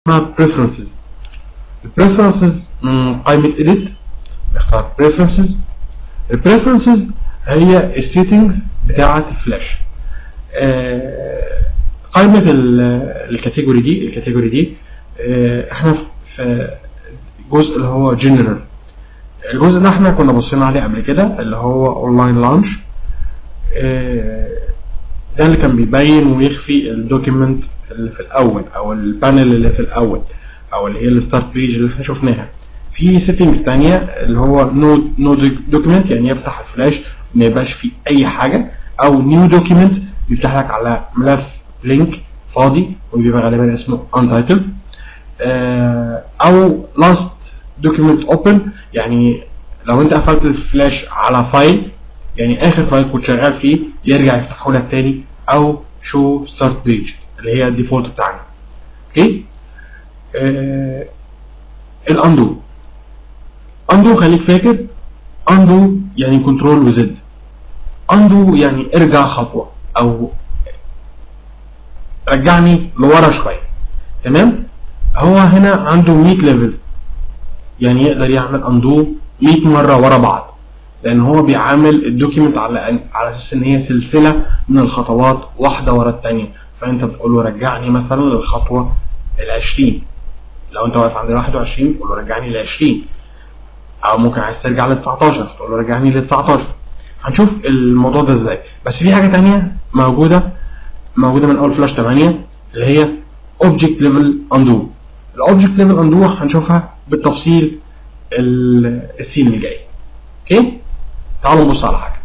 اسمها preferences البريفرنسز من قائمة edit نختار preferences البريفرنسز هي السيتنجز بتاعة الفلاش آه، قائمة ال- الكاتيجوري دي الكاتيجوري دي آه، احنا في الجزء اللي هو جنرال الجزء ده احنا كنا بصينا عليه قبل كده اللي هو اونلاين لانش ده اللي كان بيبين ويخفي الدوكيمنت اللي في الاول او البانل اللي في الاول او اللي هي الستارت بيج اللي احنا شفناها في سيتنجز تانية اللي هو نو نو دوكيمنت يعني يفتح الفلاش ما يبقاش فيه اي حاجه او نيو دوكيمنت بيفتح لك على ملف لينك فاضي وبيبقى غالبا اسمه untitled آه، او لاست دوكيمنت اوبن يعني لو انت قفلت الفلاش على فايل يعني اخر فايل كنت شغال فيه يرجع يفتحه لك تاني او شو ستارت بيج اللي هي الديفولت بتاعنا اوكي آه الاندو اندو خليك فاكر اندو يعني كنترول وزد اندو يعني ارجع خطوه او رجعني لورا شويه تمام هو هنا عنده 100 ليفل يعني يقدر يعمل اندو 100 مره ورا بعض لان هو بيعامل الدوكيمنت على على اساس ان هي سلسله من الخطوات واحده ورا الثانيه فانت بتقول له رجعني مثلا للخطوه ال 20 لو انت واقف عند 21 قول له رجعني ل 20 او ممكن عايز ترجع ل 19 تقول له رجعني ل 19 هنشوف الموضوع ده ازاي بس في حاجه ثانيه موجوده موجوده من اول فلاش 8 اللي هي اوبجكت ليفل اندو الاوبجكت ليفل اندو هنشوفها بالتفصيل ال- السين اللي جاي اوكي تعالوا نبص على حاجه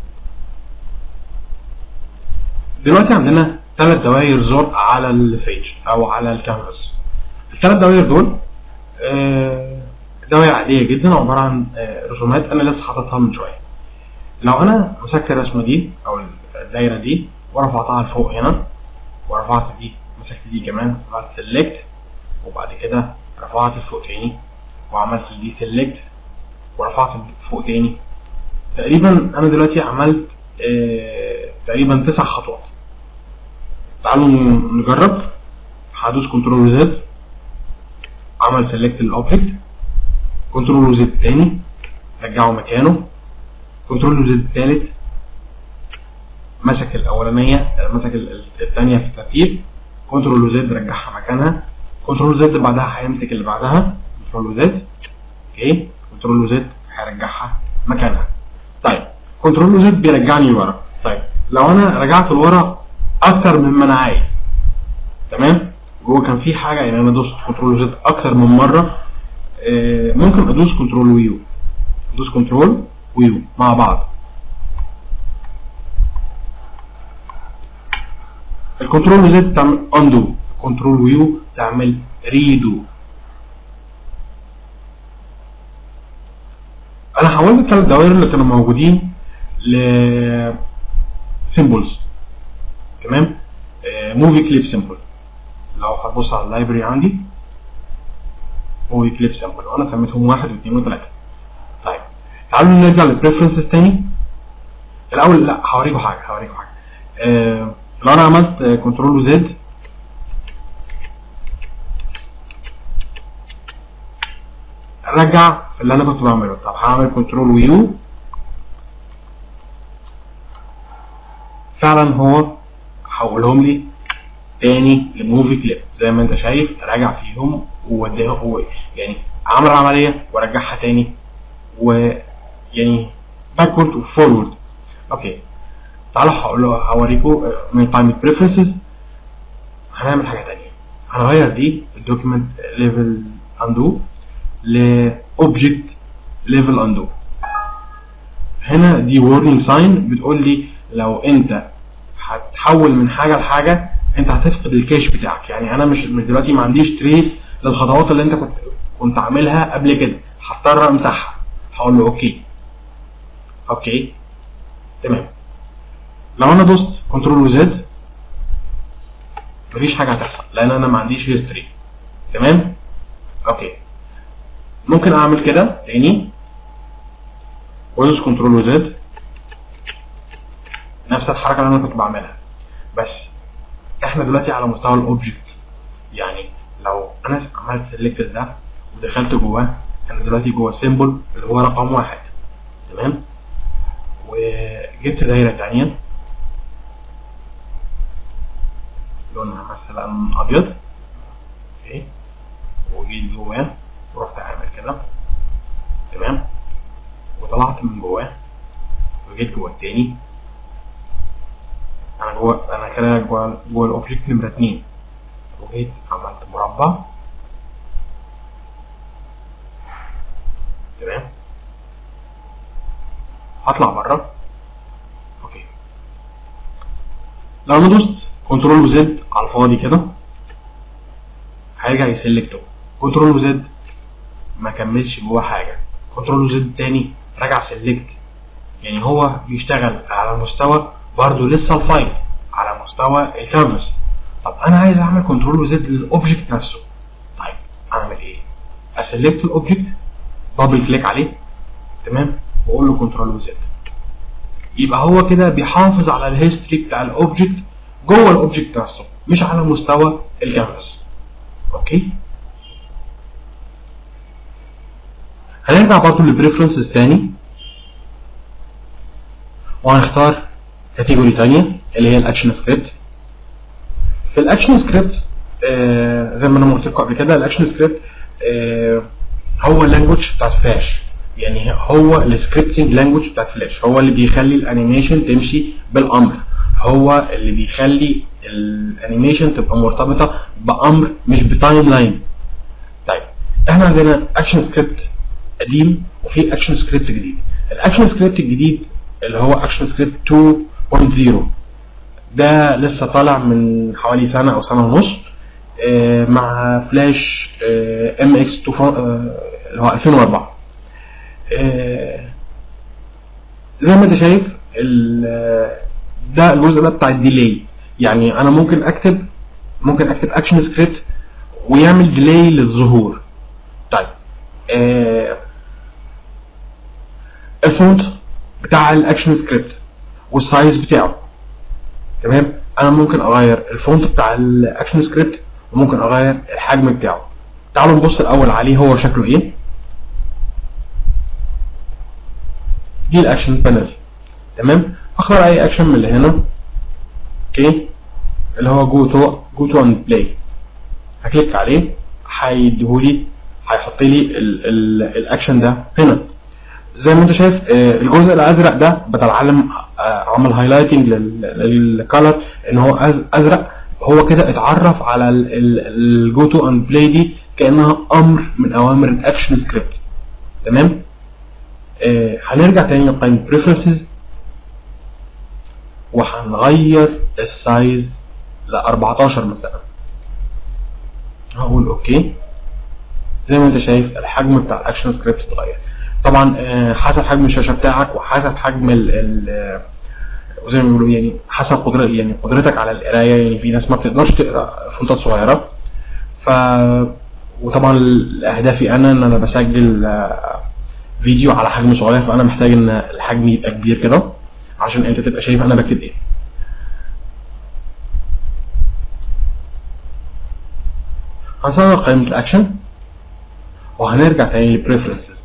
دلوقتي عندنا ثلاث دوائر زرق على الفيج او على الكانفاس الثلاث دوائر دول آه، دوائر عاديه جدا عباره عن آه، رسومات انا لسه حاططها من شويه لو انا مسكت الرسمه دي او الدايره دي ورفعتها لفوق هنا ورفعت دي مسكت دي كمان عملت سيلكت وبعد كده رفعت لفوق تاني وعملت دي سيلكت ورفعت فوق تاني تقريبا انا دلوقتي عملت آه تقريبا تسع خطوات تعالوا نجرب هدوس كنترول زد عمل سيلكت للاوبجكت كنترول زد تاني رجعه مكانه كنترول زد تالت مسك الاولانيه مسك ال- الثانيه في الترتيب كنترول زد رجعها مكانها كنترول زد بعدها هيمسك اللي بعدها كنترول زد اوكي كنترول زد هيرجعها مكانها طيب كنترول زد بيرجعني لورا طيب لو انا رجعت لورا اكتر مما انا عايز تمام جوه كان في حاجه يعني انا دوست كنترول زد اكتر من مره آه، ممكن ادوس كنترول ويو ادوس كنترول ويو مع بعض الكنترول زد تعمل اندو كنترول ويو تعمل ريدو انا حولت الثلاث دوائر اللي كانوا موجودين ل سيمبلز تمام موفي كليب سيمبل لو هتبص على اللايبرري عندي موفي كليب سيمبل وانا سميتهم واحد واثنين وثلاثه طيب تعالوا نرجع للبريفرنسز تاني الاول لا هوريكم حاجه هوريكم حاجه آه لو انا عملت كنترول زد رجع في اللي انا كنت بعمله طب هعمل كنترول ويو فعلا هو حولهم لي تاني لموفي كليب زي ما انت شايف راجع فيهم ووديها هو يعني عمل العمليه ورجعها تاني ويعني باكورد وفورورد اوكي تعالوا هقول له هوريكم من قائمه بريفرنسز هنعمل حاجه تانية هنغير دي الدوكيمنت ليفل اندو لاوبجكت ليفل اندو هنا دي warning ساين بتقول لي لو انت هتحول من حاجه لحاجه انت هتفقد الكاش بتاعك يعني انا مش مش دلوقتي ما عنديش تريس للخطوات اللي انت كنت كنت عاملها قبل كده هضطر امسحها هقول له اوكي اوكي تمام لو انا دوست كنترول وزد مفيش حاجه هتحصل لان انا ما عنديش هيستوري تمام اوكي ممكن اعمل كده تاني وادوس كنترول وزد نفس الحركه اللي انا كنت بعملها بس احنا دلوقتي على مستوى الاوبجكت يعني لو انا عملت سيلكت ده ودخلت جواه انا دلوقتي جوه سيمبل اللي هو رقم واحد تمام وجبت دايره تانية لونها مثلا ابيض اوكي وجيت جواه ورحت عامل كده تمام وطلعت من جواه وجيت جوه التاني انا جوه انا كده جوه جوه الاوبجكت نمرة اتنين وجيت عملت مربع تمام هطلع بره اوكي لو انا دوست كنترول وزد على الفاضي كده هيرجع يسلكته كنترول وزد ما كملش جوه حاجه كنترول وزد تاني رجع سلكت يعني هو بيشتغل على مستوى برضه لسه الفايل على مستوى الكانفاس طب انا عايز اعمل كنترول وزد للاوبجكت نفسه طيب اعمل ايه اسلكت الاوبجكت دبل كليك عليه تمام واقول له كنترول وزد يبقى هو كده بيحافظ على الهيستوري بتاع الاوبجكت جوه الاوبجكت نفسه مش على مستوى الكانفاس اوكي هنرجع برضه للبريفرنسز تاني وهنختار كاتيجوري تانية اللي هي الاكشن سكريبت في الاكشن سكريبت آه زي ما انا قلت لكم قبل كده الاكشن سكريبت آه هو اللانجوج بتاعت فلاش يعني هو السكريبتنج لانجوج بتاعت فلاش هو اللي بيخلي الانيميشن تمشي بالامر هو اللي بيخلي الانيميشن تبقى مرتبطه بامر مش بتايم لاين طيب احنا عندنا اكشن سكريبت قديم وفي اكشن سكريبت جديد الاكشن سكريبت الجديد اللي هو اكشن سكريبت 2.0 ده لسه طالع من حوالي سنه او سنه ونص آه مع فلاش ام اكس 2 اللي هو 2004 آه زي ما انت شايف ده الجزء ده بتاع الديلي يعني انا ممكن اكتب ممكن اكتب اكشن سكريبت ويعمل ديلي للظهور طيب آه الفونت بتاع الاكشن سكريبت والسايز بتاعه تمام انا ممكن اغير الفونت بتاع الاكشن سكريبت وممكن اغير الحجم بتاعه تعالوا نبص الاول عليه هو شكله ايه دي الاكشن بانل تمام اختار اي اكشن من اللي هنا اوكي اللي هو جو تو جو تو اند بلاي هكليك عليه هيديهولي هيحط لي الاكشن ده هنا زي ما انت شايف الجزء الازرق ده بتعلم عمل هايلايتنج للكالر ان هو ازرق هو كده اتعرف على الجو تو اند بلاي دي كانها امر من اوامر الاكشن سكريبت تمام آه هنرجع تاني لقائمه بريفرنسز وهنغير السايز ل 14 مثلا هقول اوكي زي ما انت شايف الحجم بتاع الاكشن سكريبت اتغير طبعا آه حسب حجم الشاشه بتاعك وحسب حجم ال ال زي ما بيقولوا يعني حسب قدرة يعني قدرتك على القرايه يعني في ناس ما بتقدرش تقرا فونتات صغيره ف وطبعا اهدافي انا ان انا بسجل آه فيديو على حجم صغير فانا محتاج ان الحجم يبقى كبير كده عشان انت تبقى شايف انا بكتب ايه هنصغر قائمة الاكشن وهنرجع تاني للبريفرنسز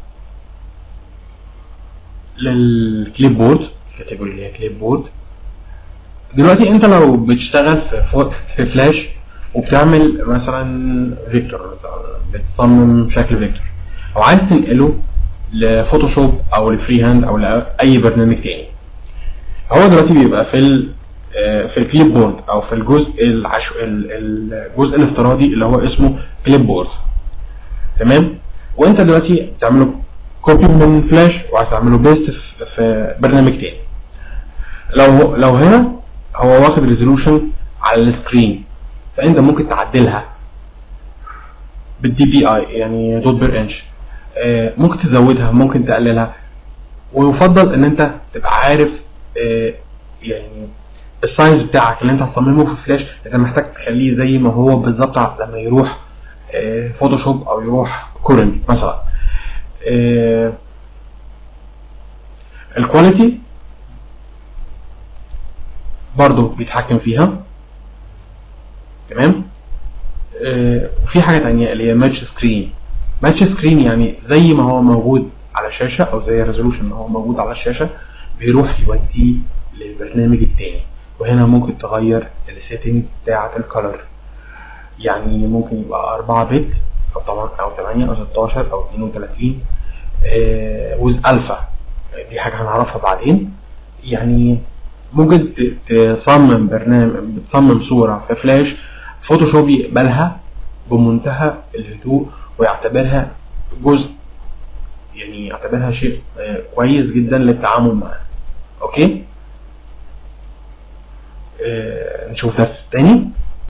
للكليب بورد الكاتيجوري اللي هي كليب بورد دلوقتي انت لو بتشتغل في في فلاش وبتعمل مثلا فيكتور بتصمم شكل فيكتور او عايز تنقله لفوتوشوب او لفري هاند او لاي برنامج تاني هو دلوقتي بيبقى في ال في الكليب بورد او في الجزء العشو الجزء الافتراضي اللي هو اسمه كليب بورد تمام وانت دلوقتي بتعمله كوبي من فلاش وعايز تعمله بيست في برنامج تاني لو لو هنا هو واخد ريزولوشن على السكرين فانت ممكن تعدلها بالدي بي اي يعني دوت بير انش ممكن تزودها ممكن تقللها ويفضل ان انت تبقى عارف يعني السايز بتاعك اللي انت هتصممه في فلاش انت محتاج تخليه زي ما هو بالظبط لما يروح فوتوشوب او يروح كورنج مثلا الكواليتي برضو بيتحكم فيها تمام آه، وفي حاجه تانية اللي هي ماتش سكرين ماتش سكرين يعني زي ما هو موجود على الشاشه او زي الريزولوشن ما هو موجود على الشاشه بيروح يوديه للبرنامج التاني وهنا ممكن تغير السيتنج بتاعه الكالر يعني ممكن يبقى 4 بت او طبعا او 8 او 16 او 32 آه وز الفا دي حاجه هنعرفها بعدين يعني ممكن ت- تصمم برنامج بتصمم صوره في فلاش فوتوشوب يقبلها بمنتهى الهدوء ويعتبرها جزء يعني يعتبرها شيء آه، كويس جدا للتعامل معاه اوكي آه، نشوف درس تاني